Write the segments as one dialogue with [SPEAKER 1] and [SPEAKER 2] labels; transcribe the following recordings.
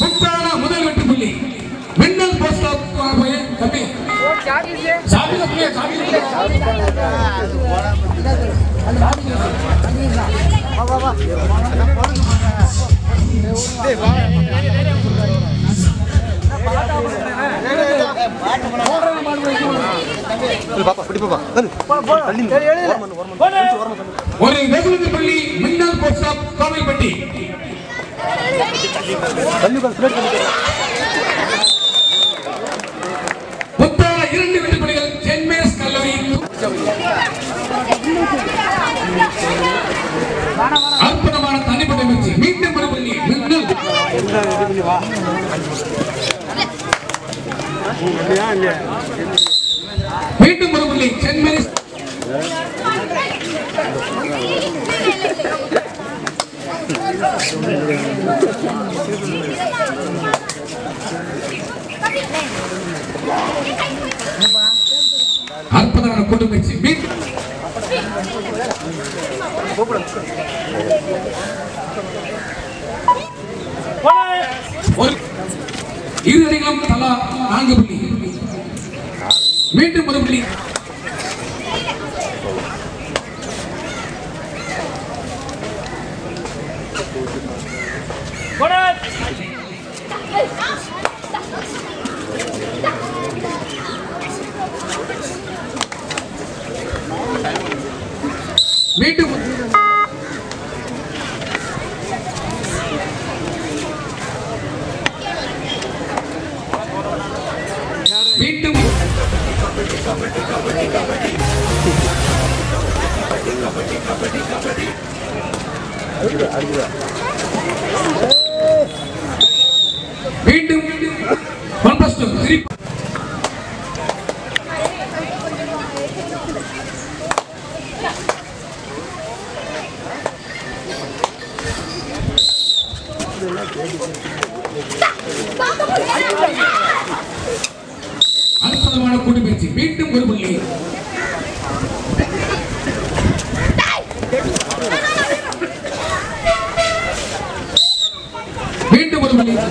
[SPEAKER 1] புத்தான முதல் வெட்டு புள்ளி மின்னல் போஸ்ட் போய் தம்பி சாமி தம்பி சாமி ஒரு வெகுமதி பள்ளி மின்னல் போஸ்ட் கோவில்பட்டி புத்தான இரண்டு வெட்டுப்புலிகள் சென்மேஸ் கல்லூரி அற்புதமான தனிப்பட்ட முயற்சி மீண்டும் ஒரு புள்ளி மின்னல் மீண்டும் ஒரு புள்ளி சென்மேஸ் அற்புதமான கூட்டு முயற்சி மீண்டும் ஒரு இரு அணிகளும் தலா நான்கு புள்ளி மீண்டும் ஒரு புள்ளி மீண்டும் மீண்டும் மீண்டும் ஒன் பிளஸ் டூ த்ரீ அற்புதமான கூட்டு முயற்சி மீண்டும் ஒரு புள்ளி மீண்டும் ஒரு புள்ளி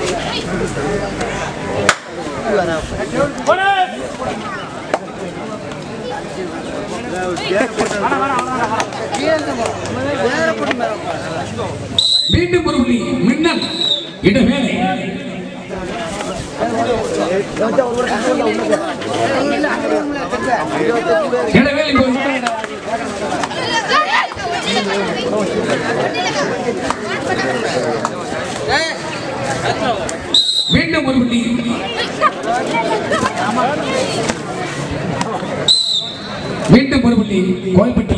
[SPEAKER 1] மீண்டும் ஒரு புள்ளி மின்னல் இடவேளை இடவேளை போய் மீண்டும் ஒரு புள்ளி மீண்டும் ஒரு புள்ளி கோல்பட்டி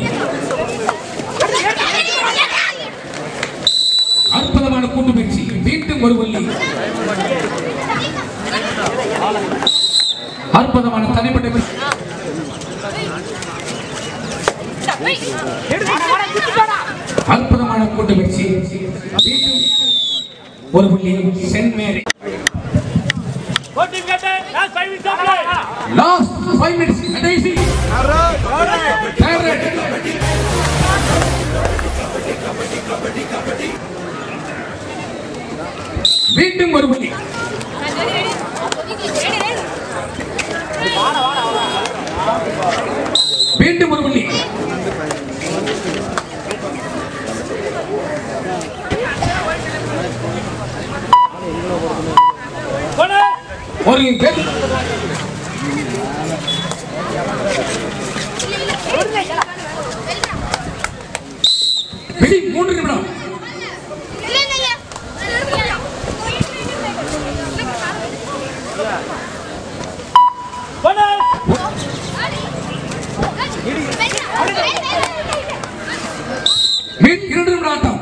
[SPEAKER 1] அற்புதமான கூட்டு முயற்சி மீண்டும் ஒரு புள்ளி அற்புதமான தனிப்பட்ட முயற்சி. அற்புதமான கூட்டு முயற்சி மீண்டும் ஒரு புள்ளி சென்ட் மேரி லாஸ்ட் ஃபைவ் மினிட்ஸ் கடைசி Third red. மீண்டும் ஒரு புள்ளி மீண்டும் ஒரு புள்ளி ஒரு வெ- வெளி மூன்று நிமிடம் மீ- இரண்டு நிமிடம் ஆட்டம்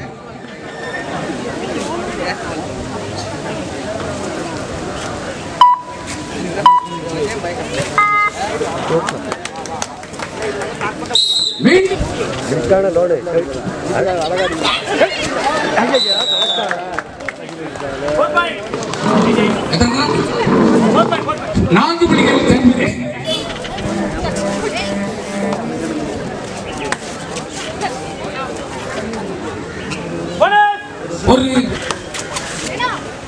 [SPEAKER 1] மீண்டும் எத்தனை நான்கு புள்ளிகள் சென்றது ஒரு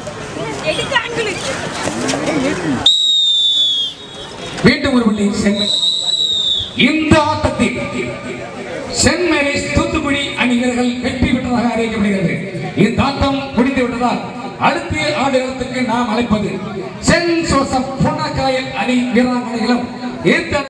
[SPEAKER 1] அடுத்த ஆடுகளத்துக்கு நாம் அழைப்பது சென் சோசப் பொன்னக்காயல் அணி வீராங்கனைகளும் ஈர்த்த